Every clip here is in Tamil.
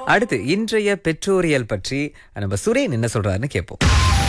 அடுத்து இன்றைய பெற்றோரியல் பற்றி நம்ம சுரேன் என்ன சொல்றாருன்னு கேட்போம்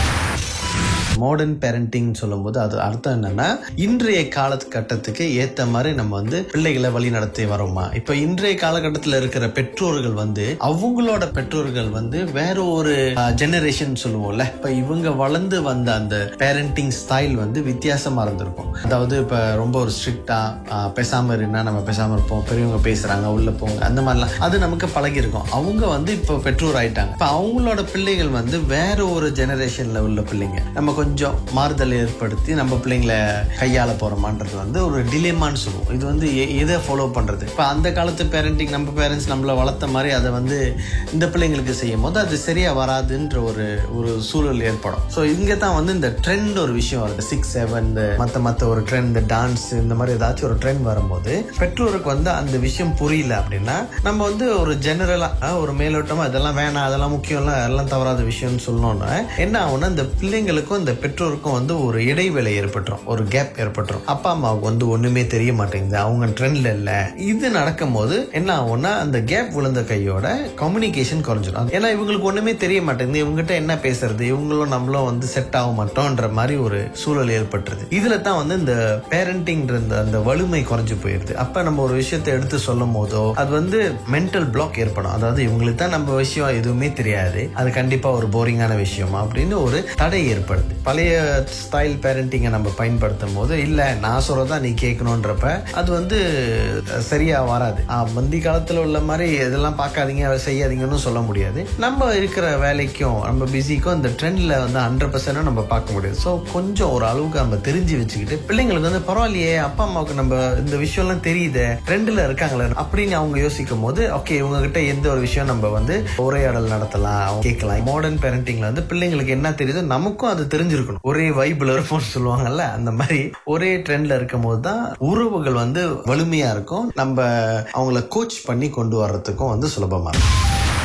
மாடர்ன் பேரண்டிங் சொல்லும்போது அது அர்த்தம் என்னன்னா இன்றைய காலகட்டத்துக்கு ஏத்த மாதிரி நம்ம வந்து பிள்ளைகளை வழி நடத்தி வரோமா இப்ப இன்றைய காலகட்டத்தில் இருக்கிற பெற்றோர்கள் வந்து அவங்களோட பெற்றோர்கள் வந்து வேற ஒரு ஜெனரேஷன் சொல்லுவோம்ல இப்ப இவங்க வளர்ந்து வந்த அந்த பேரண்டிங் ஸ்டைல் வந்து வித்தியாசமா இருந்திருக்கும் அதாவது இப்ப ரொம்ப ஒரு ஸ்ட்ரிக்டா பேசாம இருந்தா நம்ம பேசாம இருப்போம் பெரியவங்க பேசுறாங்க உள்ள போங்க அந்த மாதிரிலாம் அது நமக்கு பழகி இருக்கும் அவங்க வந்து இப்போ பெற்றோர் ஆயிட்டாங்க இப்ப அவங்களோட பிள்ளைகள் வந்து வேற ஒரு ஜெனரேஷன்ல உள்ள பிள்ளைங்க நம்ம கொஞ்சம் மாறுதல் ஏற்படுத்தி நம்ம பிள்ளைங்களை கையாள போறோமான்றது வந்து ஒரு டிலேமான்னு சொல்லுவோம் இது வந்து எ- எதை ஃபாலோ பண்றது இப்ப அந்த காலத்து பேரண்டிங் நம்ம பேரண்ட்ஸ் நம்மள வளர்த்த மாதிரி அதை வந்து இந்த பிள்ளைங்களுக்கு செய்யும் போது அது சரியா வராதுன்ற ஒரு ஒரு சூழல் ஏற்படும் ஸோ இங்க தான் வந்து இந்த ட்ரெண்ட் ஒரு விஷயம் வருது சிக்ஸ் செவன் மத்த மத்த ஒரு ட்ரெண்ட் இந்த டான்ஸ் இந்த மாதிரி ஏதாச்சும் ஒரு ட்ரெண்ட் வரும்போது பெற்றோருக்கு வந்து அந்த விஷயம் புரியல அப்படின்னா நம்ம வந்து ஒரு ஜெனரலா ஒரு மேலோட்டமா இதெல்லாம் வேணாம் அதெல்லாம் முக்கியம் இல்ல அதெல்லாம் தவறாத விஷயம்னு சொன்னோன்னா என்ன ஆகும்னா இந்த பிள்ளைங்களுக்கும் இந்த பெற்றோருக்கும் வந்து ஒரு இடைவேளை ஏற்பட்டுரும் ஒரு கேப் ஏற்பட்டுரும் அப்பா அம்மாவுக்கு வந்து ஒண்ணுமே தெரிய மாட்டேங்குது அவங்க ட்ரெண்ட்ல இல்ல இது நடக்கும்போது என்ன ஆகும்னா அந்த கேப் விழுந்த கையோட கம்யூனிகேஷன் குறைஞ்சிடும் ஏன்னா இவங்களுக்கு ஒண்ணுமே தெரிய மாட்டேங்குது இவங்ககிட்ட என்ன பேசுறது இவங்களும் நம்மளும் வந்து செட் ஆக மாட்டோம்ன்ற மாதிரி ஒரு சூழல் ஏற்பட்டுருது இதுல தான் வந்து இந்த பேரண்டிங்ன்ற இந்த அந்த வலிமை குறைஞ்சு போயிருது அப்ப நம்ம ஒரு விஷயத்தை எடுத்து சொல்லும் போதோ அது வந்து மென்டல் பிளாக் ஏற்படும் அதாவது இவங்களுக்கு தான் நம்ம விஷயம் எதுவுமே தெரியாது அது கண்டிப்பா ஒரு போரிங்கான விஷயம் அப்படின்னு ஒரு தடை ஏற்படுது பழைய ஸ்டைல் பேரண்டிங்கை நம்ம பயன்படுத்தும் போது இல்ல நான் சொல்றதா நீ கேட்கணுன்றப்ப அது வந்து அஹ், சரியா வராது ஆஹ், முந்தி காலத்துல உள்ள மாதிரி இதெல்லாம் பார்க்காதீங்க அதை செய்யாதீங்கன்னு சொல்ல முடியாது நம்ம இருக்கிற வேலைக்கும் நம்ம பிஸிக்கும் இந்த ட்ரெண்ட்ல வந்து ஹண்ட்ரட் பர்சன்ட் நம்ம பார்க்க முடியாது ஸோ கொஞ்சம் ஒரு அளவுக்கு நம்ம தெரிஞ்சு வச்சுக்கிட்டு பிள்ளைங்களுக்கு வந்து பரவாயில்லையே அப்பா அம்மாவுக்கு நம்ம இந்த விஷயம்லாம் தெரியுது ட்ரெண்ட்ல இருக்காங்களே அப்படின்னு அவங்க யோசிக்கும் போது ஓகே இவங்க கிட்ட எந்த ஒரு விஷயம் நம்ம வந்து உரையாடல் நடத்தலாம் அவங்க கேட்கலாம் மாடர்ன் பேரண்டிங்ல வந்து பிள்ளைங்களுக்கு என்ன தெரியுதோ நமக்கும் அது தெரிஞ்சிருக்கணும் ஒரே வைபிள் இருப்போம்னு சொல்லுவாங்கல்ல அந்த மாதிரி ஒரே ட்ரெண்ட்ல இருக்கும் போது தான் உறவுகள் வந்து வலிமையா இருக்கும் நம்ம அவங்கள கோச் பண்ணி கொண்டு வர்றதுக்கும் வந்து சுலபமா இருக்கும்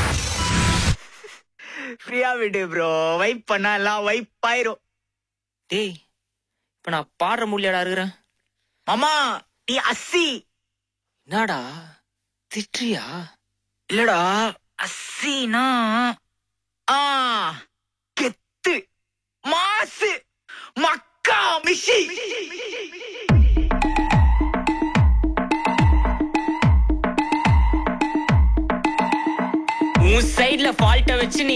ஃப்ரீயா விடு ப்ரோ வைப் பண்ணா எல்லாம் வைப் ஆயிரும் டேய் இப்ப நான் பாடுற முடியாடா இருக்கிறேன் மாமா நீ அஸ்ஸி என்னடா திட்டுறியா இல்லடா அஸ்ஸினா ஆ கெத்து மாசு மக்கா மிஷி உன் சைடுல ஃபால்ட்ட வச்சு நீ